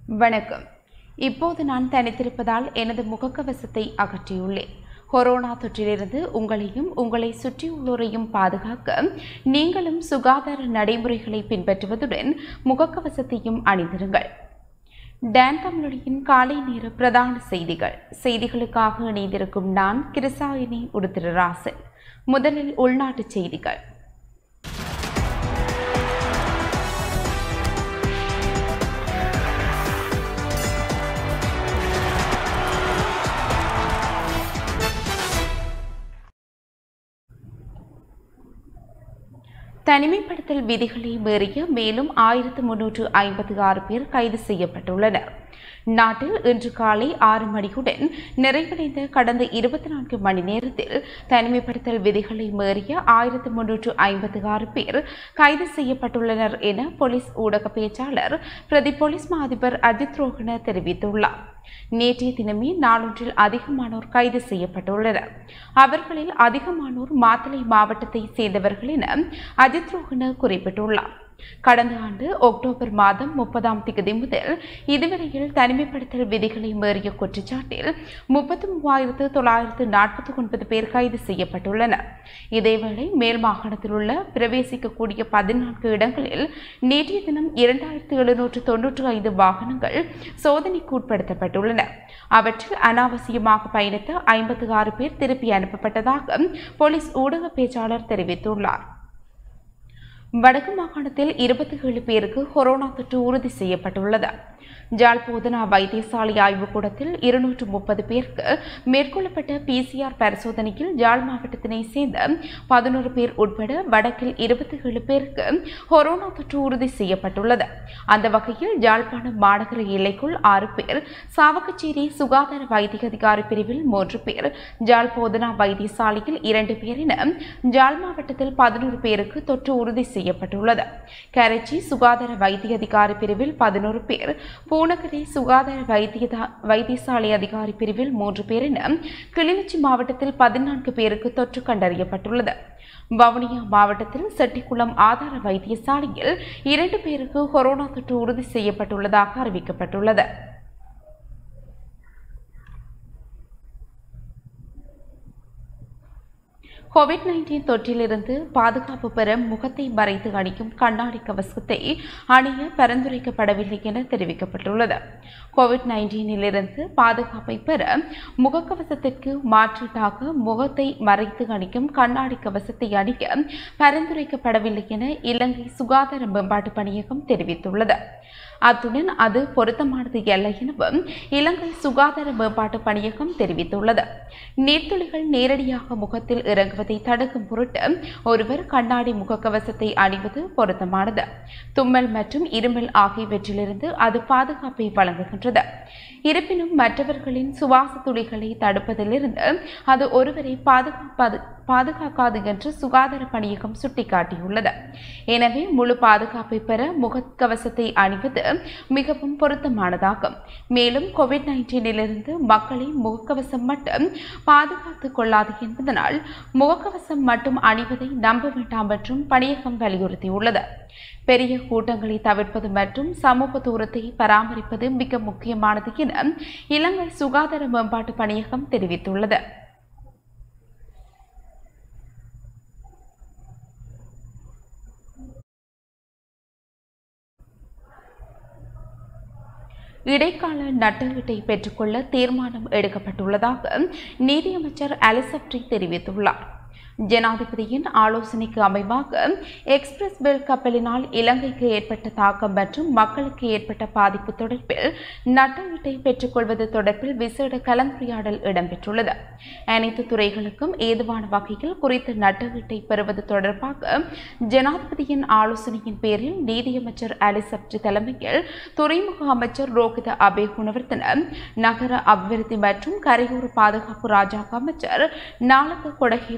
வணக்கம் இப்போது நான் தனித்திருப்பதால் எனது முகக்கவசத்தை அகற்றியுள்ளேன் கொரோனா தொற்றிலிருந்து உங்களையும் உங்களை சுற்றியுள்ளோரையும் பாதுகாக்க நீங்களும் சுகாதார நடைமுறைகளை பின்பற்றுவதுடன் முகக்கவசத்தையும் அணிந்திருங்கள் டான் தமிழொலியின் காலை நேர பிரதான செய்திகள் செய்திகளுக்காக இணைந்திருக்கும் நான் கிருசாயினி உடுத்திரராசன் முதலில் உள்நாட்டுச் செய்திகள் தனிமைப்படுத்தல் விதிகளை மீறிய மேலும் ஆயிரத்து முன்னூற்று ஐம்பத்தி ஆறு பேர் கைது செய்யப்பட்டுள்ளனர் நாட்டில் இன்று காலை ஆறு மணியுடன் நிறைவடைந்த கடந்த இருபத்தி நான்கு மணி நேரத்தில் தனிமைப்படுத்தல் விதிகளை மீறிய ஆயிரத்து முன்னூற்று ஐம்பத்தி ஆறு பேர் கைது செய்யப்பட்டுள்ளனர் என போலீஸ் ஊடக பேச்சாளர் பிரதி போலீஸ் மா அதிபர் அஜித் ரோஹன தெரிவித்துள்ளார் நேற்றைய தினமே நாளொன்றில் அதிகமானோர் கைது செய்யப்பட்டுள்ளனர் அவர்களில் அதிகமானோர் மாத்தளை மாவட்டத்தை சேர்ந்தவர்கள் என அஜித் ரோஹன குறிப்பிட்டுள்ளார் கடந்த ஆண்டு அக்டோபர் மாதம் முப்பதாம் தேதி முதல் இதுவரையில் தனிமைப்படுத்தல் விதிகளை மீறிய குற்றச்சாட்டில் முப்பத்தி மூவாயிரத்து தொள்ளாயிரத்து நாற்பத்தி ஒன்பது பேர் கைது செய்யப்பட்டுள்ளனர் இதேவேளை மேல் மாகாணத்தில் உள்ள பிரவேசிக்கக்கூடிய பதினான்கு இடங்களில் நேற்றைய தினம் இரண்டாயிரத்து எழுநூற்று தொன்னூற்று ஐந்து வாகனங்கள் சோதனைக்கு உட்படுத்தப்பட்டுள்ளன அவற்றில் அனாவசியமாக பயணித்த ஐம்பத்தி ஆறு பேர் திருப்பி அனுப்பப்பட்டதாக போலீஸ் ஊடக பேச்சாளர் தெரிவித்துள்ளார் வடக்கு மாகாணத்தில் இருபத்தி ஏழு பேருக்கு கொரோனா தொற்று உறுதி செய்யப்பட்டுள்ளது ஜாழ் போதனா வைத்தியசாலை ஆய்வுக்கூடத்தில் இருநூற்று முப்பது பேருக்கு மேற்கொள்ளப்பட்ட பிசிஆர் பரிசோதனையில் ஜாழ் மாவட்டத்தினை சேர்ந்த பதினோரு பேர் உட்பட வடக்கில் இருபத்தி ஏழு பேருக்கு கொரோனா தொற்று உறுதி செய்யப்பட்டுள்ளது அந்த வகையில் யாழ்ப்பாணம் மாநகர எல்லைக்குள் ஆறு பேர் சாவகச்சேரி சுகாதார வைத்திய அதிகாரி பிரிவில் மூன்று பேர் ஜாழ் போதனா வைத்தியசாலையில் இரண்டு பேர் என ஜாழ் மாவட்டத்தில் பதினோரு பேருக்கு தொற்று உறுதி செய்யப்பட்டுள்ளது கரைச்சி சுகாதார வைத்திய அதிகாரி பிரிவில் பதினோரு பேர் பூனகரி சுகாதார வைத்திய வைத்தியசாலை அதிகாரி பிரிவில் மூன்று பேர் என கிளிநொச்சி மாவட்டத்தில் பதினான்கு பேருக்கு தொற்று கண்டறியப்பட்டுள்ளது வவுனியா மாவட்டத்தில் செட்டிக்குளம் ஆதார வைத்தியசாலையில் இரண்டு பேருக்கு கொரோனா தொற்று உறுதி செய்யப்பட்டுள்ளதாக அறிவிக்கப்பட்டுள்ளது கோவிட் நைன்டீன் தொற்றிலிருந்து பாதுகாப்பு பெற முகத்தை மறைத்து அணிக்கும் கண்ணாடி கவசத்தை அணிய பரிந்துரைக்கப்படவில்லை என தெரிவிக்கப்பட்டுள்ளது கோவிட் நைன்டீனிலிருந்து பாதுகாப்பை பெற முகக்கவசத்திற்கு மாற்றீட்டாக முகத்தை மறைத்து அணிக்கும் கண்ணாடி கவசத்தை அணிய பரிந்துரைக்கப்படவில்லை என இலங்கை சுகாதார மேம்பாட்டு பணியகம் தெரிவித்துள்ளது அத்துடன் அது பொருத்தமானது அல்ல எனவும் இலங்கை சுகாதார மேம்பாட்டு பணியகம் தெரிவித்துள்ளது நீர்த்துளிகள் நேரடியாக முகத்தில் இறங்குவதை தடுக்கும் பொருட்டு ஒருவர் கண்ணாடி முகக்கவசத்தை அணிவது பொருத்தமானது தும்மல் மற்றும் இருமல் ஆகியவற்றிலிருந்து அது பாதுகாப்பை வழங்குகின்றது இருப்பினும் மற்றவர்களின் சுவாச துளிகளை தடுப்பதிலிருந்து அது ஒருவரை பாதுகாப்பது பாதுகாக்காது என்று சுகாதார பணியகம் சுட்டிக்காட்டியுள்ளது எனவே முழு பாதுகாப்பை பெற முகக்கவசத்தை அணிவது மிகவும் பொருத்தமானதாகும் மேலும் கோவிட் நைன்டீனிலிருந்து மக்களை முகக்கவசம் மட்டும் பாதுகாத்துக் கொள்ளாது என்பதனால் முகக்கவசம் மட்டும் அணிவதை நம்ப வேண்டாம் என்றும் பணியகம் வலியுறுத்தியுள்ளது பெரிய கூட்டங்களை தவிர்ப்பது மற்றும் சமூக தூரத்தை பராமரிப்பது மிக முக்கியமானது என இலங்கை சுகாதார மேம்பாட்டு பணியகம் தெரிவித்துள்ளது இடைக்கால நட்டஈட்டை பெற்றுக்கொள்ள தீர்மானம் எடுக்கப்பட்டுள்ளதாக நீதியமைச்சர் அலிசப்ரி தெரிவித்துள்ளார் ஜனாதிபதியின் ஆலோசனைக்கு அமைவாக எக்ஸ்பிரஸ் பெல் கப்பலினால் இலங்கைக்கு ஏற்பட்ட தாக்கம் மற்றும் மக்களுக்கு ஏற்பட்ட பாதிப்பு தொடர்பில் நட்டஈட்டை பெற்றுக்கொள்வது தொடர்பில் விசேட கலந்துரையாடல் இடம்பெற்றுள்ளது அனைத்து துறைகளுக்கும் ஏதுவான வகையில் குறித்த நட்டஈட்டை பெறுவது தொடர்பாக ஜனாதிபதியின் ஆலோசனையின் பேரில் நீதியமைச்சர் அலிசப்ரி தலைமையில் துறைமுக அமைச்சர் ரோகித அபே குணவர்த்தன நகர அபிவிருத்தி மற்றும் கரையோர பாதுகாப்பு ராஜாங்க அமைச்சர் நாளக கொடகேவா மற்றும்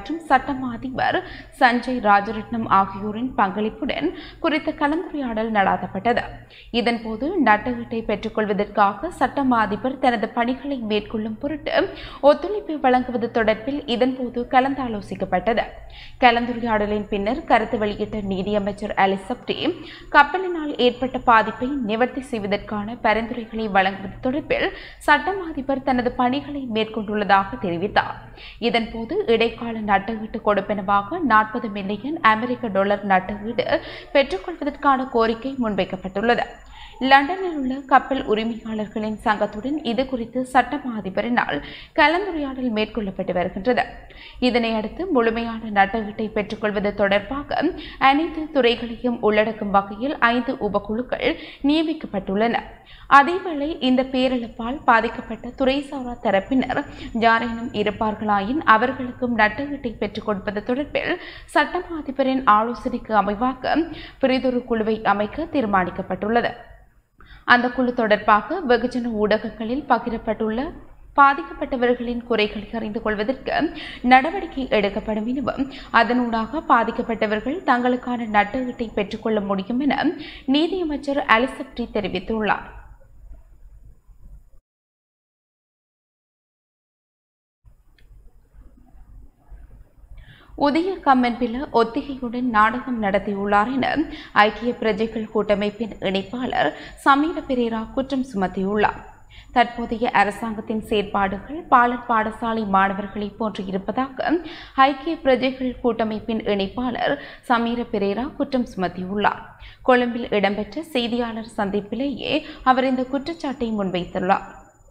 மற்றும் சட்டமா அதிபர் சஞ்சய் ராஜரட்னம் ஆகியோரின் பங்களிப்புடன் குறித்த கலந்துரையாடல் நடாத்தப்பட்டது இதன்போது நட்டகீட்டை பெற்றுக்கொள்வதற்காக சட்டமா அதிபர் தனது பணிகளை மேற்கொள்ளும் பொருட்டு ஒத்துழைப்பை வழங்குவது தொடர்பில் இதன்போது கலந்தாலோசிக்கப்பட்டது கலந்துரையாடலின் பின்னர் கருத்து வெளியிட்ட நீதியமைச்சர் அலிசப்டி கப்பலினால் ஏற்பட்ட பாதிப்பை நிவர்த்தி செய்வதற்கான பரிந்துரைகளை வழங்குவது தொடர்பில் சட்டம் அதிபர் தனது பணிகளை மேற்கொண்டுள்ளதாக தெரிவித்தார் இதன்போது இடைக்கால நட்டஈட்டு கொடுப்பெனவாக நாற்பது மில்லியன் அமெரிக்க டாலர் நட்டஈடு பெற்றுக்கொள்வதற்கான கோரிக்கை முன்வைக்கப்பட்டுள்ளது லண்டனில் உள்ள கப்பல் உரிமையாளர்களின் சங்கத்துடன் இது குறித்து சட்டமா அதிபரினால் கலந்துரையாடல் மேற்கொள்ளப்பட்டு வருகின்றது இதனையடுத்து முழுமையான நட்டஈட்டை பெற்றுக்கொள்வது தொடர்பாக அனைத்து துறைகளையும் உள்ளடக்கும் வகையில் ஐந்து உபக்குழுக்கள் நியமிக்கப்பட்டுள்ளன அதேவேளை இந்த பேரிழப்பால் பாதிக்கப்பட்ட துறைசாரா தரப்பினர் யாரேனும் இருப்பார்களாயின் அவர்களுக்கும் நட்டஈட்டை பெற்றுக் கொடுப்பது தொடர்பில் சட்டமா அதிபரின் ஆலோசனைக்கு அமைவாக பிரிதொரு குழுவை அமைக்க தீர்மானிக்கப்பட்டுள்ளது அந்த குழு தொடர்பாக வெகுஜன ஊடகங்களில் பகிரப்பட்டுள்ள பாதிக்கப்பட்டவர்களின் குறைகளை அறிந்து கொள்வதற்கு நடவடிக்கை எடுக்கப்படும் எனவும் அதனூடாக பாதிக்கப்பட்டவர்கள் தங்களுக்கான நட்டஈட்டை பெற்றுக்கொள்ள முடியும் என நீதியமைச்சர் அலிசப்டி தெரிவித்துள்ளார் உதய கம்மன்பில ஒத்திகையுடன் நாடகம் நடத்தியுள்ளார் என ஐக்கிய பிரஜைகள் கூட்டமைப்பின் இணைப்பாளர் சமீர பெரேரா குற்றம் சுமத்தியுள்ளார் தற்போதைய அரசாங்கத்தின் செயற்பாடுகள் பாலர் பாடசாலை மாணவர்களை போன்று இருப்பதாக ஐக்கிய பிரஜைகள் கூட்டமைப்பின் இணைப்பாளர் சமீர பெரேரா குற்றம் சுமத்தியுள்ளார் கொழும்பில் இடம்பெற்ற செய்தியாளர் சந்திப்பிலேயே அவர் இந்த குற்றச்சாட்டை முன்வைத்துள்ளார்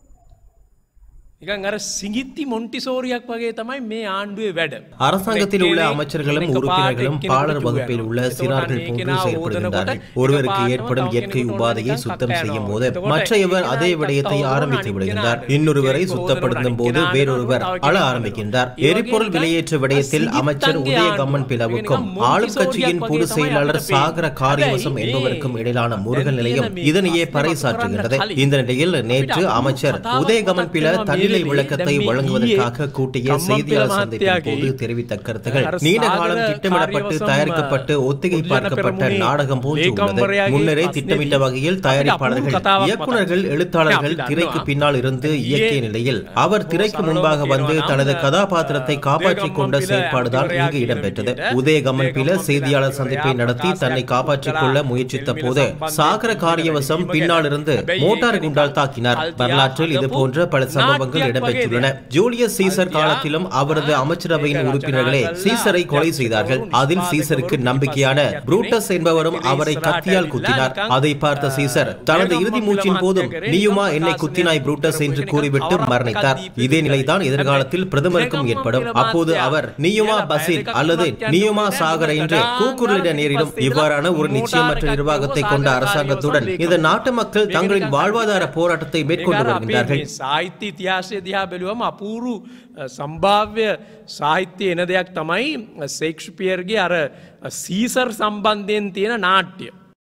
නිකන් අර සිංගිත්ති මොන්ටිසෝරියක් වගේ තමයි මේ ආණ්ඩුවේ වැඩ. அரசாங்கத்தில் உள்ள அமைச்சர்களும் உறுப்பினர்களும் பாலர் வகுப்பில் உள்ள சிறார்கள் போன்று செயல்படுகின்றார்கள் ஒருவருக்கு ஏற்படும் இயற்கை உபாதையை சுத்தம் செய்யும் போது மற்றையவர் அதே விடயத்தை ஆரம்பித்து விடுகின்றார் இன்னொருவரை சுத்தப்படுத்தும் போது வேறொருவர் அழ ஆரம்பிக்கின்றார் எரிபொருள் விலையேற்ற விடயத்தில் அமைச்சர் உதயகம்மன் பிளவுக்கும் ஆளும் கட்சியின் பொதுச் செயலாளர் சாகர காரியவசம் என்பவருக்கும் இடையிலான முருகல் நிலையம் இதனையே பறைசாற்றுகின்றது இந்த நிலையில் நேற்று அமைச்சர் உதயகமன் பில தன்னிலை விளக்கத்தை வழங்குவதற்காக கூட்டிய செய்தியாளர் சந்திப்பின் போது தெரிவித்த கருத்துகள் நீண்ட காலம் திட்டமிடப்பட்டு தயாரிக்கப்பட்டு ஒத்திகை பார்க்கப்பட்ட நாடகம் போன்று உள்ளது முன்னரே திட்டமிட்ட வகையில் தயாரிப்பாளர்கள் இயக்குநர்கள் எழுத்தாளர்கள் திரைக்கு பின்னால் இருந்து இயக்கிய நிலையில் அவர் திரைக்கு முன்பாக வந்து தனது கதாபாத்திரத்தை காப்பாற்றிக் கொண்ட செயற்பாடுதான் இங்கு இடம்பெற்றது உதயகமன் பில செய்தியாளர் சந்திப்பை நடத்தி தன்னை காப்பாற்றிக் கொள்ள முயற்சித்த போது சாகர காரியவசம் பின்னால் இருந்து மோட்டார் குண்டால் தாக்கினார் வரலாற்றில் இது போன்ற பல சம்பவங்கள் இடம்பெற்றுள்ளன ஜூலியஸ் சீசர் காலத்திலும் அவரது அமைச்சரவையின் உறுப்பினர்களே சீசரை கொலை செய்தார்கள் அதில் சீசருக்கு நம்பிக்கையான புரூட்டஸ் என்பவரும் அவரை கத்தியால் குத்தினார் அதை பார்த்த சீசர் தனது இறுதி மூச்சின் போதும் நீயுமா என்னை குத்தினாய் புரூட்டஸ் என்று கூறிவிட்டு மரணித்தார் இதே நிலைதான் எதிர்காலத்தில் பிரதமருக்கும் ஏற்படும் அப்போது அவர் நீயுமா பசில் அல்லது நீயுமா சாகர என்று கூக்குரலிட நேரிடும் இவ்வாறான ஒரு நிச்சயமற்ற நிர்வாகத்தை கொண்ட அரசாங்கத்துடன் இந்த நாட்டு மக்கள் தங்களின் வாழ்வாதார போராட்டத்தை மேற்கொண்டு வருகின்றார்கள் සාහිත්‍ය ඉතිහාසය දිහා බැලුවම අපූරු සම්භාව්‍ය සාහිත්‍ය එන දෙයක් තමයි සේක්ෂපියර්ගේ අර සීසර් සම්බන්ධයෙන් තියෙන නාට්‍ය.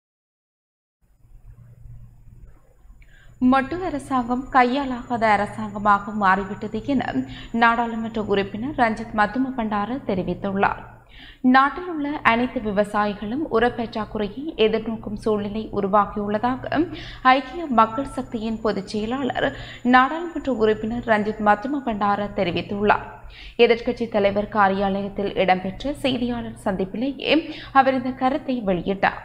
மொட்டு அரசாங்கம் கையாலாகாத அரசாங்கமாக மாறிவிட்டது என நாடாளுமன்ற உறுப்பினர் ரஞ்சித் மத்தும பண்டார தெரிவித்துள்ளார் நாட்டில் உள்ள அனைத்து விவசாயிகளும் உரப்பற்றாக்குறையை எதிர்நோக்கும் சூழ்நிலை உருவாகியுள்ளதாக ஐக்கிய மக்கள் சக்தியின் பொதுச் செயலாளர் நாடாளுமன்ற உறுப்பினர் ரஞ்சித் மத்தும பண்டார தெரிவித்துள்ளார் எதிர்க்கட்சித் தலைவர் காரியாலயத்தில் இடம்பெற்ற செய்தியாளர் சந்திப்பிலேயே அவர் இந்த கருத்தை வெளியிட்டார்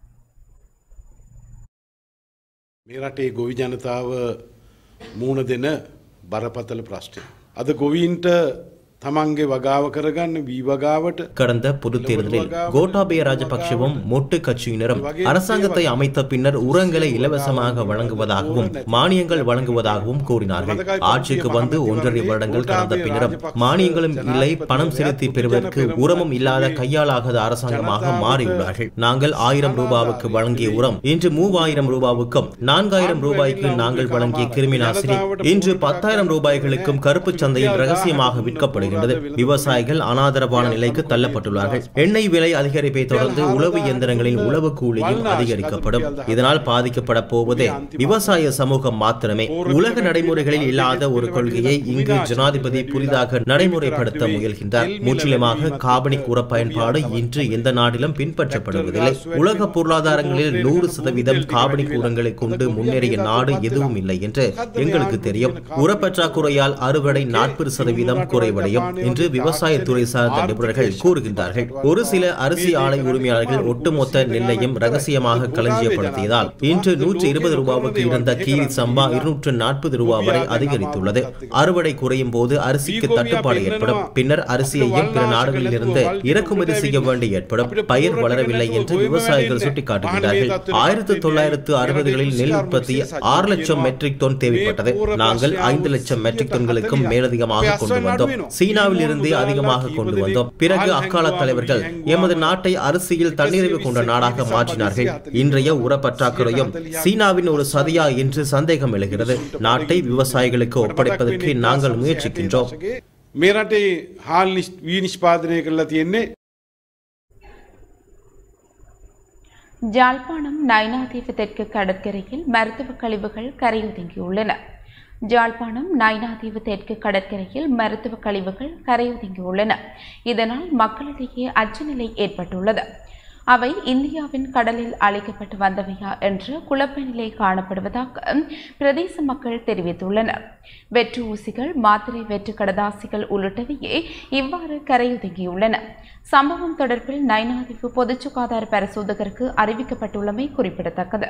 මේ රටේ ගොවි ජනතාව මූුණ දෙන බරපතල ප්‍රශ්ටය. අද ගොවීන්ට තමන්ගේ වගාව කරගන්න වීවගාවට கடந்த பொதுத் தேர்தலில் கோட்டாபய ராஜபக்சவும் மொட்டு கட்சியினரும் அரசாங்கத்தை அமைத்த பின்னர் உரங்களை இலவசமாக வழங்குவதாகவும் மானியங்கள் வழங்குவதாகவும் கூறினார்கள் ஆட்சிக்கு வந்து ஒன்றரை வருடங்கள் கடந்த பின்னரும் மானியங்களும் இல்லை பணம் செலுத்தி பெறுவதற்கு உரமும் இல்லாத கையாலாகாத அரசாங்கமாக மாறியுள்ளார்கள் நாங்கள் ஆயிரம் ரூபாவுக்கு வழங்கிய உரம் இன்று மூவாயிரம் ரூபாவுக்கும் நான்காயிரம் ரூபாய்க்கு நாங்கள் வழங்கிய கிருமி நாசினி இன்று பத்தாயிரம் ரூபாய்களுக்கும் கருப்பு சந்தையில் ரகசியமாக விற்கப்படுகிறது வருகின்றது விவசாயிகள் அனாதரவான நிலைக்கு தள்ளப்பட்டுள்ளார்கள் எண்ணெய் விலை அதிகரிப்பை தொடர்ந்து உழவு இயந்திரங்களின் உழவு கூலியும் அதிகரிக்கப்படும் இதனால் பாதிக்கப்பட போவதே விவசாய சமூகம் மாத்திரமே உலக நடைமுறைகளில் இல்லாத ஒரு கொள்கையை இங்கு ஜனாதிபதி புதிதாக நடைமுறைப்படுத்த முயல்கின்றார் முற்றிலுமாக காபனிக் உர பயன்பாடு இன்று எந்த நாட்டிலும் பின்பற்றப்படுவதில்லை உலக பொருளாதாரங்களில் நூறு சதவீதம் காபனிக் உரங்களை கொண்டு முன்னேறிய நாடு எதுவும் இல்லை என்று எங்களுக்கு தெரியும் உரப்பற்றாக்குறையால் அறுவடை நாற்பது சதவீதம் குறைவடையும் என்று விவசாயத்துறை சார்ந்த நிபுணர்கள் கூறுகின்றார்கள் ஒரு சில அரிசி ஆலை உரிமையாளர்கள் ஒட்டுமொத்த நெல்லையும் ரகசியமாக களஞ்சியப்படுத்தியதால் இன்று நூற்றி இருபது ரூபாவுக்கு இருந்த கீரி சம்பா இருநூற்று நாற்பது ரூபாய் வரை அதிகரித்துள்ளது அறுவடை குறையும் போது அரிசிக்கு தட்டுப்பாடு ஏற்படும் பின்னர் அரிசியையும் பிற நாடுகளில் இருந்து இறக்குமதி செய்ய வேண்டி ஏற்படும் பயிர் வளரவில்லை என்று விவசாயிகள் சுட்டிக்காட்டுகின்றார்கள் ஆயிரத்தி தொள்ளாயிரத்து அறுபதுகளில் நெல் உற்பத்தி ஆறு லட்சம் மெட்ரிக் டன் தேவைப்பட்டது நாங்கள் ஐந்து லட்சம் மெட்ரிக் டன்களுக்கும் மேலதிகமாக கொண்டு வந்தோம் சீனாவில் இருந்தே அதிகமாக கொண்டு வந்தோம் பிறகு அக்கால தலைவர்கள் எமது நாட்டை அரிசியில் தன்னிறைவு கொண்ட நாடாக மாற்றினார்கள் இன்றைய உர பற்றாக்குறையும் சீனாவின் ஒரு சதியா என்று சந்தேகம் எழுகிறது நாட்டை விவசாயிகளுக்கு ஒப்படைப்பதற்கு நாங்கள் முயற்சிக்கின்றோம் මේ රටේ හාල් නිස්- වී නිෂ්පාදනය කරලා තියෙන්නේ ஜாழ்ப்பாணம் நைனாதீவு தெற்கு கடற்கரையில் மருத்துவ கழிவுகள் கரையொதுங்கியுள்ளன ஜாழ்ப்பாணம் நைனாதீவு தெற்கு கடற்கரையில் மருத்துவ கழிவுகள் கரையொதுங்கியுள்ளன இதனால் மக்களிடையே அச்சநிலை ஏற்பட்டுள்ளது அவை இந்தியாவின் கடலில் அழைக்கப்பட்டு வந்தவையா என்ற குழப்ப நிலை காணப்படுவதாக பிரதேச மக்கள் தெரிவித்துள்ளனர் வெற்று ஊசிகள் மாத்திரை வெற்று கடதாசிகள் உள்ளிட்டவையே இவ்வாறு கரையொதுங்கியுள்ளன சம்பவம் தொடர்பில் நைனாதீவு பொது சுகாதார பரிசோதகருக்கு அறிவிக்கப்பட்டுள்ளமை குறிப்பிடத்தக்கது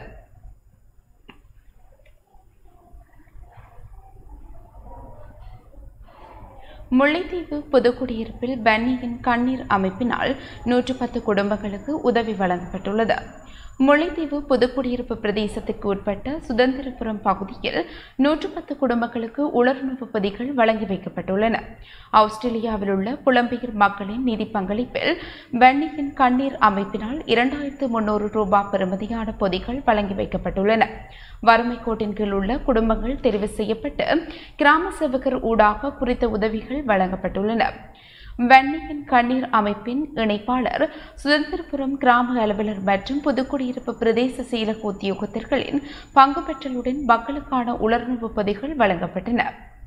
முல்லைத்தீவு புதுக்குடியிருப்பில் பன்னியின் கண்ணீர் அமைப்பினால் நூற்று பத்து குடும்பங்களுக்கு உதவி வழங்கப்பட்டுள்ளது முல்லைத்தீவு புதுக்குடியிருப்பு பிரதேசத்திற்கு உட்பட்ட சுதந்திரபுரம் பகுதியில் நூற்று பத்து குடும்பங்களுக்கு உலருணவு பொதிகள் வழங்கி வைக்கப்பட்டுள்ளன ஆஸ்திரேலியாவில் உள்ள புலம்பெயர் மக்களின் நிதி பங்களிப்பில் பன்னியின் கண்ணீர் அமைப்பினால் இரண்டாயிரத்து முன்னூறு ரூபாய் பெறுமதியான பொதிகள் வழங்கி வைக்கப்பட்டுள்ளன வறுமை கோட்டின் கீழ் உள்ள குடும்பங்கள் தெரிவு செய்யப்பட்டு கிராம சேவகர் ஊடாக குறித்த உதவிகள் வழங்கப்பட்டுள்ளன வன்னியன் கண்ணீர் அமைப்பின் இணைப்பாளர் சுதந்திரபுரம் கிராம அலுவலர் மற்றும் புதுக்குடியிருப்பு பிரதேச செயலக உத்தியோகத்தர்களின் பங்கு பெற்றலுடன் மக்களுக்கான உலர்ணவு பொதிகள் வழங்கப்பட்டன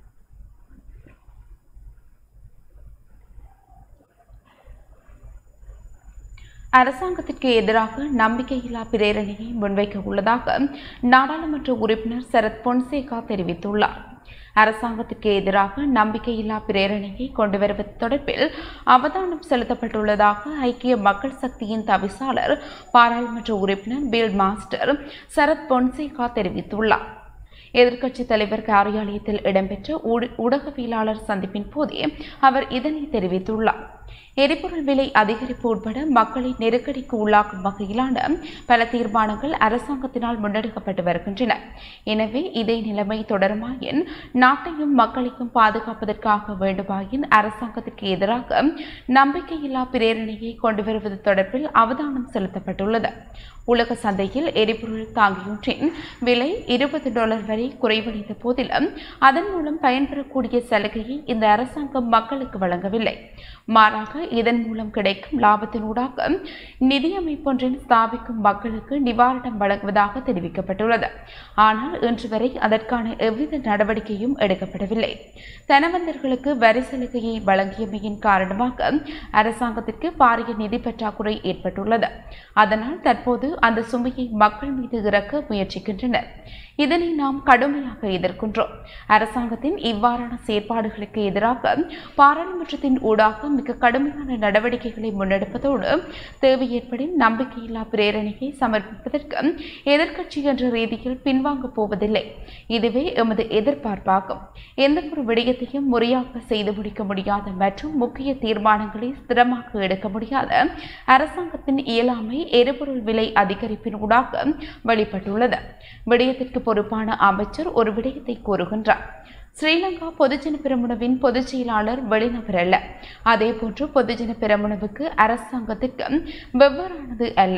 அரசாங்கத்திற்கு எதிராக நம்பிக்கையில்லா பிரேரணையை முன்வைக்க உள்ளதாக நாடாளுமன்ற உறுப்பினர் சரத் பொன்சேகா தெரிவித்துள்ளார் அரசாங்கத்திற்கு எதிராக நம்பிக்கையில்லா பிரேரணையை கொண்டு வருவது தொடர்பில் அவதானம் செலுத்தப்பட்டுள்ளதாக ஐக்கிய மக்கள் சக்தியின் தவிசாளர் பாராளுமன்ற உறுப்பினர் பில் மாஸ்டர் சரத் பொன்சேகா தெரிவித்துள்ளார் எதிர்க்கட்சித் தலைவர் காரியாலயத்தில் இடம்பெற்ற ஊட- ஊடகவியலாளர் சந்திப்பின் போதே அவர் இதனை தெரிவித்துள்ளார் எரிபொருள் விலை அதிகரிப்பு உட்பட மக்களை நெருக்கடிக்கு உள்ளாக்கும் வகையிலான பல தீர்மானங்கள் அரசாங்கத்தினால் முன்னெடுக்கப்பட்டு வருகின்றன எனவே இதே நிலைமை தொடருமாயின் நாட்டையும் மக்களையும் பாதுகாப்பதற்காக வேண்டுமாயின் அரசாங்கத்திற்கு எதிராக நம்பிக்கையில்லா பிரேரணையை கொண்டு வருவது தொடர்பில் அவதானம் செலுத்தப்பட்டுள்ளது உலக சந்தையில் எரிபொருள் தாங்கியொன்றின் விலை இருபது டாலர் வரை குறைவடைந்த போதிலும் அதன் மூலம் பயன்பெறக்கூடிய சலுகையை இந்த அரசாங்கம் மக்களுக்கு வழங்கவில்லை மாறாக இதன் மூலம் கிடைக்கும் லாபத்தினூடாக நிதி அமைப்பொன்றின் ஸ்தாபிக்கும் மக்களுக்கு நிவாரணம் வழங்குவதாக தெரிவிக்கப்பட்டுள்ளது ஆனால் இன்று வரை அதற்கான எவ்வித நடவடிக்கையும் எடுக்கப்படவில்லை தனவந்தர்களுக்கு வரி சலுகையை வழங்கியமையின் காரணமாக அரசாங்கத்திற்கு பாரிய நிதி பற்றாக்குறை ஏற்பட்டுள்ளது அதனால் தற்போது அந்த சுமையை மக்கள் மீது இறக்க முயற்சிக்கின்றனர் இதனை நாம் கடுமையாக எதிர்க்கின்றோம் அரசாங்கத்தின் இவ்வாறான செயற்பாடுகளுக்கு எதிராக பாராளுமன்றத்தின் ஊடாக மிக கடுமையான நடவடிக்கைகளை முன்னெடுப்பதோடு தேவை ஏற்படின் நம்பிக்கையில்லா பிரேரணையை சமர்ப்பிப்பதற்கு எதிர்க்கட்சி என்ற ரீதியில் பின்வாங்கப் போவதில்லை இதுவே எமது எதிர்பார்ப்பாகும் எந்த ஒரு விடயத்தையும் முறையாக செய்து முடிக்க முடியாத மற்றும் முக்கிய தீர்மானங்களை ஸ்திரமாக எடுக்க முடியாத அரசாங்கத்தின் இயலாமை எரிபொருள் விலை அதிகரிப்பின் ஊடாக வெளிப்பட்டுள்ளது விடயத்திற்கு பொறுப்பான அமைச்சர் ஒரு விடயத்தை கூறுகின்றார் ஸ்ரீலங்கா பொதுஜன பெரமுனவின் பொதுச் செயலாளர் வெளிநபர் அல்ல அதேபோன்று பொதுஜன பெரமுனவுக்கு அரசாங்கத்திற்கு வெவ்வேறானது அல்ல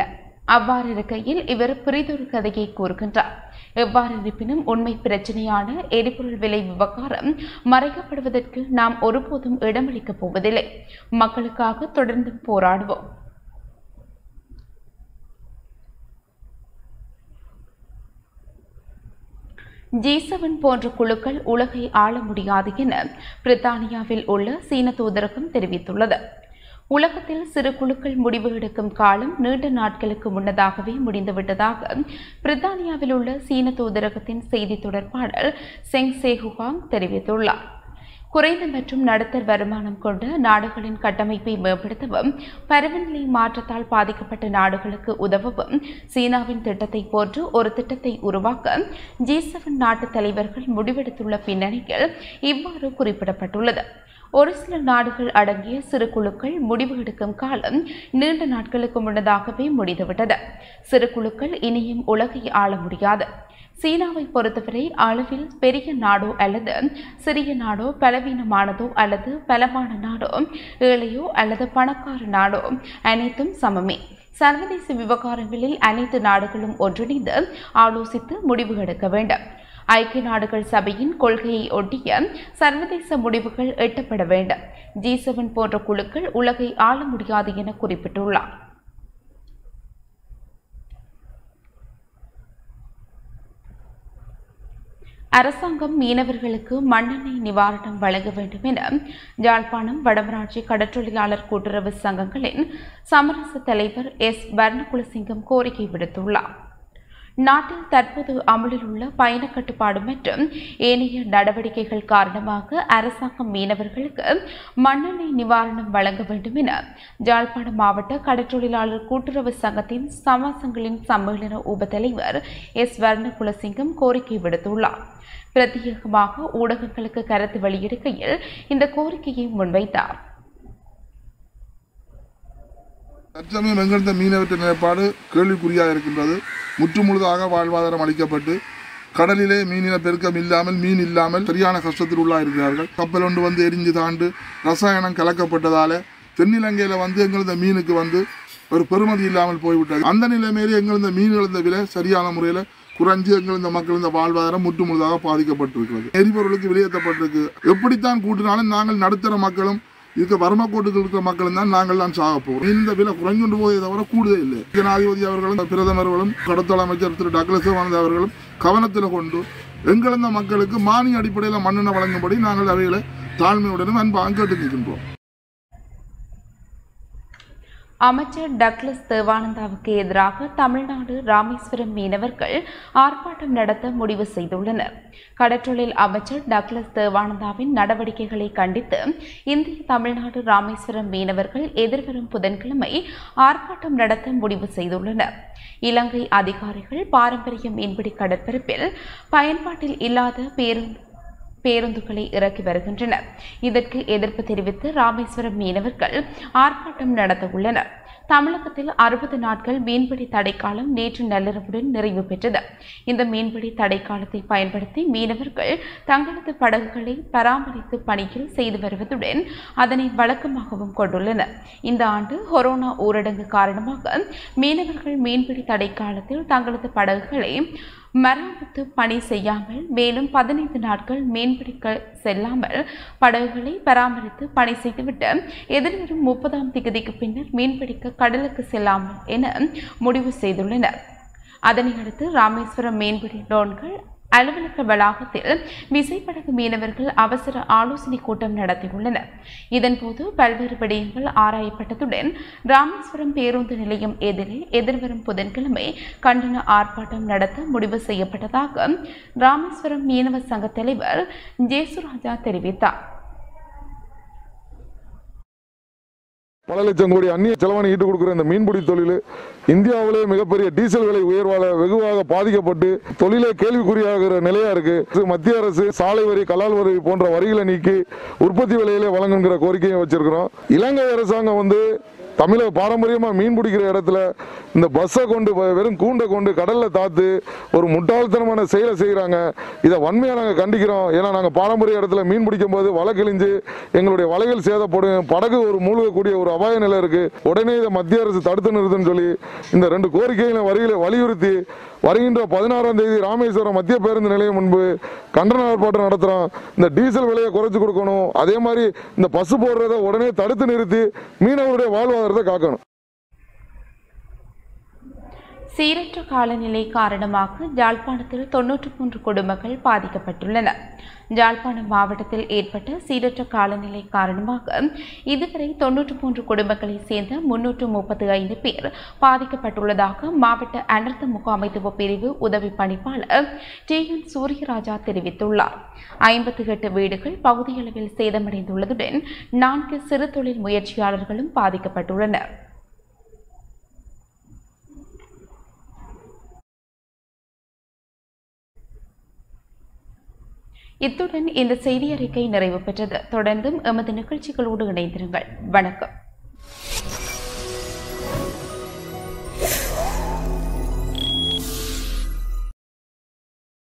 அவ்வாறு இருக்கையில் இவர் பிரிதொரு கதையை கூறுகின்றார் எவ்வாறு இருப்பினும் உண்மை பிரச்சனையான எரிபொருள் விலை விவகாரம் மறைக்கப்படுவதற்கு நாம் ஒருபோதும் இடமளிக்கப் போவதில்லை மக்களுக்காக தொடர்ந்து போராடுவோம் ஜி செவன் போன்ற குழுக்கள் உலகை ஆள முடியாது என பிரித்தானியாவில் உள்ள சீன தூதரகம் தெரிவித்துள்ளது உலகத்தில் சிறு குழுக்கள் முடிவு எடுக்கும் காலம் நீண்ட நாட்களுக்கு முன்னதாகவே முடிந்துவிட்டதாக பிரித்தானியாவில் உள்ள சீன தூதரகத்தின் செய்தி தொடர்பாளர் செங் சேகுகாங் தெரிவித்துள்ளார் குறைந்த மற்றும் நடுத்தர வருமானம் கொண்ட நாடுகளின் கட்டமைப்பை மேம்படுத்தவும் பருவநிலை மாற்றத்தால் பாதிக்கப்பட்ட நாடுகளுக்கு உதவவும் சீனாவின் திட்டத்தை போன்று ஒரு திட்டத்தை உருவாக்க ஜி செவன் நாட்டு தலைவர்கள் முடிவெடுத்துள்ள பின்னணியில் இவ்வாறு குறிப்பிடப்பட்டுள்ளது ஒரு சில நாடுகள் அடங்கிய சிறு குழுக்கள் முடிவு எடுக்கும் காலம் நீண்ட நாட்களுக்கு முன்னதாகவே முடிந்துவிட்டது சிறு குழுக்கள் இனியும் உலகை ஆள முடியாது சீனாவை பொறுத்தவரை அளவில் பெரிய நாடோ அல்லது சிறிய நாடோ பலவீனமானதோ அல்லது பலமான நாடோ ஏழையோ அல்லது பணக்கார நாடோ அனைத்தும் சமமே சர்வதேச விவகாரங்களில் அனைத்து நாடுகளும் ஒன்றிணைந்து ஆலோசித்து முடிவு எடுக்க வேண்டும் ஐக்கிய நாடுகள் சபையின் கொள்கையை ஒட்டிய சர்வதேச முடிவுகள் எட்டப்பட வேண்டும் ஜி செவன் போன்ற குழுக்கள் உலகை ஆள முடியாது என குறிப்பிட்டுள்ளார் அரசாங்கம் மீனவர்களுக்கு மண்ணெண்ணெய் நிவாரணம் வழங்க வேண்டும் என யாழ்ப்பாணம் வடமராட்சி கடற்றொழிலாளர் கூட்டுறவு சங்கங்களின் சமரச தலைவர் எஸ் வர்ணகுலசிங்கம் கோரிக்கை விடுத்துள்ளார் நாட்டில் தற்போது அமலில் உள்ள பயண கட்டுப்பாடு மற்றும் ஏனைய நடவடிக்கைகள் காரணமாக அரசாங்கம் மீனவர்களுக்கு மண்ணெண்ணெய் நிவாரணம் வழங்க வேண்டும் என ஜாழ்ப்பாணம் மாவட்ட கடற்றொழிலாளர் கூட்டுறவு சங்கத்தின் சமாசங்களின் சம்மேளன உபத்தலைவர் எஸ் வர்ணகுலசிங்கம் கோரிக்கை விடுத்துள்ளார் பிரத்யேகமாக ஊடகங்களுக்கு கருத்து வெளியிடுகையில் இந்த கோரிக்கையை முன்வைத்தார் தற்சமயம் எங்கிருந்த மீனவற்ற நிலைப்பாடு கேள்விக்குறியாக இருக்கின்றது முற்றுமுழுதாக வாழ்வாதாரம் அளிக்கப்பட்டு கடலிலே மீனின பெருக்கம் இல்லாமல் மீன் இல்லாமல் சரியான கஷ்டத்தில் உள்ளா இருக்கிறார்கள் கப்பல் ஒன்று வந்து எரிஞ்சு தாண்டு ரசாயனம் கலக்கப்பட்டதால தென்னிலங்கையில் வந்து எங்களது மீனுக்கு வந்து ஒரு பெருமதி இல்லாமல் போய்விட்டது அந்த நிலைமையிலே எங்களது மீன்களது விலை சரியான முறையில் குறைஞ்சு எங்களது மக்கள் இந்த வாழ்வாதாரம் முற்றுமுழுதாக பாதிக்கப்பட்டிருக்கிறது எரிபொருளுக்கு வெளியேற்றப்பட்டிருக்கு எப்படித்தான் கூட்டினாலும் நாங்கள் நடுத்தர மக்களும் இதுக்கு வறுமக்கோட்டுக்கு இருக்கிற மக்களும் தான் நாங்கள் தான் சாக போகிறோம் இந்த விலை குறைஞ்சொண்டு போயதை தவிர கூடுதே இல்லை ஜனாதிபதி அவர்களும் பிரதமர்களும் கடத்தல் அமைச்சர் திரு டக்ளஸ் வானந்த அவர்களும் கவனத்தில் கொண்டு எங்களந்த மக்களுக்கு மானிய அடிப்படையில் மண்ணெண்ணெய் வழங்கும்படி நாங்கள் அவைகளை தாழ்மையுடனும் அன்பாக கேட்டு நிற்கின்றோம் அமைச்சர் டக்ளஸ் தேவானந்தாவுக்கு எதிராக தமிழ்நாடு ராமேஸ்வரம் மீனவர்கள் ஆர்ப்பாட்டம் நடத்த முடிவு செய்துள்ளனர் கடற்றொழில் அமைச்சர் டக்ளஸ் தேவானந்தாவின் நடவடிக்கைகளை கண்டித்து இந்திய தமிழ்நாடு ராமேஸ்வரம் மீனவர்கள் எதிர்வரும் புதன்கிழமை ஆர்ப்பாட்டம் நடத்த முடிவு செய்துள்ளனர் இலங்கை அதிகாரிகள் பாரம்பரிய மீன்பிடி கடற்பரப்பில் பயன்பாட்டில் இல்லாத பேருந்து பேருந்துகளை இறக்கி வருகின்றனர் இதற்கு எதிர்ப்பு தெரிவித்து ராமேஸ்வரம் மீனவர்கள் ஆர்ப்பாட்டம் நடத்த உள்ளனர் தமிழகத்தில் அறுபது நாட்கள் மீன்பிடி தடைக்காலம் நேற்று நள்ளிரவுடன் நிறைவு பெற்றது இந்த மீன்பிடி தடைக்காலத்தை பயன்படுத்தி மீனவர்கள் தங்களது படகுகளை பராமரித்து பணியில் செய்து வருவதுடன் அதனை வழக்கமாகவும் கொண்டுள்ளனர் இந்த ஆண்டு கொரோனா ஊரடங்கு காரணமாக மீனவர்கள் மீன்பிடி தடைக்காலத்தில் தங்களது படகுகளை மராமத்து பணி செய்யாமல் மேலும் பதினைந்து நாட்கள் மீன்பிடிக்க செல்லாமல் படகுகளை பராமரித்து பணி செய்துவிட்டு எதிர்வரும் முப்பதாம் திகதிக்கு பின்னர் மீன்பிடிக்க கடலுக்கு செல்லாமல் என முடிவு செய்துள்ளனர் அதனையடுத்து ராமேஸ்வரம் மீன்பிடி டோன்கள் அலுவலக வளாகத்தில் விசைப்படகு மீனவர்கள் அவசர ஆலோசனை கூட்டம் நடத்தியுள்ளனர் இதன்போது பல்வேறு விடயங்கள் ஆராயப்பட்டதுடன் ராமேஸ்வரம் பேருந்து நிலையம் எதிரே எதிர்வரும் புதன்கிழமை கண்டன ஆர்ப்பாட்டம் நடத்த முடிவு செய்யப்பட்டதாக ராமேஸ்வரம் மீனவ சங்க தலைவர் ஜேசுராஜா தெரிவித்தார் பல லட்சம் கோடி அந்நிய செலவணி ஈட்டு கொடுக்குற இந்த மீன்பிடி தொழில் இந்தியாவிலே மிகப்பெரிய டீசல் விலை உயர்வால வெகுவாக பாதிக்கப்பட்டு தொழிலே கேள்விக்குறியாகிற நிலையா இருக்கு மத்திய அரசு சாலை வரி கலால் வரி போன்ற வரிகளை நீக்கி உற்பத்தி விலையிலே வழங்குங்கிற கோரிக்கையை வச்சிருக்கிறோம் இலங்கை அரசாங்கம் வந்து தமிழக பாரம்பரியமா மீன் பிடிக்கிற இடத்துல இந்த பஸ்ஸை கொண்டு வ- வெறும் கூண்டை கொண்டு கடல்ல தாத்து ஒரு முட்டாள்தனமான செயலை செய்கிறாங்க இதை வன்மையா நாங்க கண்டிக்கிறோம் ஏன்னா நாங்க பாரம்பரிய இடத்துல மீன் பிடிக்கும் போது வலை கிழிஞ்சு எங்களுடைய வலைகள் சேதப்படும் படகு ஒரு மூழ்கக்கூடிய ஒரு அபாய நிலை இருக்கு உடனே இதை மத்திய அரசு தடுத்து நிறுத்துன்னு சொல்லி இந்த ரெண்டு கோரிக்கைகளை வரிகளை வலியுறுத்தி வருகின்ற பதினாறாம் தேதி ராமேஸ்வரம் மத்திய பேருந்து நிலையம் முன்பு கண்டன ஆர்ப்பாட்டம் நடத்துறோம் இந்த டீசல் விலையை குறைச்சு கொடுக்கணும் அதே மாதிரி இந்த பசு போடுறத உடனே தடுத்து நிறுத்தி மீனவருடைய வாழ்வாதாரத்தை காக்கணும் சீரற்ற காலநிலை காரணமாக யாழ்ப்பாணத்தில் தொன்னூற்று மூன்று குடும்பங்கள் பாதிக்கப்பட்டுள்ளன யாழ்ப்பாணம் மாவட்டத்தில் ஏற்பட்ட சீரற்ற காலநிலை காரணமாக இதுவரை தொன்னூற்று மூன்று குடும்பங்களைச் சேர்ந்த முன்னூற்று முப்பத்தி ஐந்து பேர் பாதிக்கப்பட்டுள்ளதாக மாவட்ட அனர்த்த முகாமைத்துவ பிரிவு உதவி பணிப்பாளர் டி என் சூரியராஜா தெரிவித்துள்ளார் ஐம்பத்தி எட்டு வீடுகள் பகுதியளவில் சேதமடைந்துள்ளதுடன் நான்கு சிறு தொழில் முயற்சியாளர்களும் பாதிக்கப்பட்டுள்ளனர் இத்துடன் இந்த செய்தி அறிக்கை நிறைவு பெற்றது தொடர்ந்தும் எமது நிகழ்ச்சிகளோடு இணைந்திருங்கள் வணக்கம்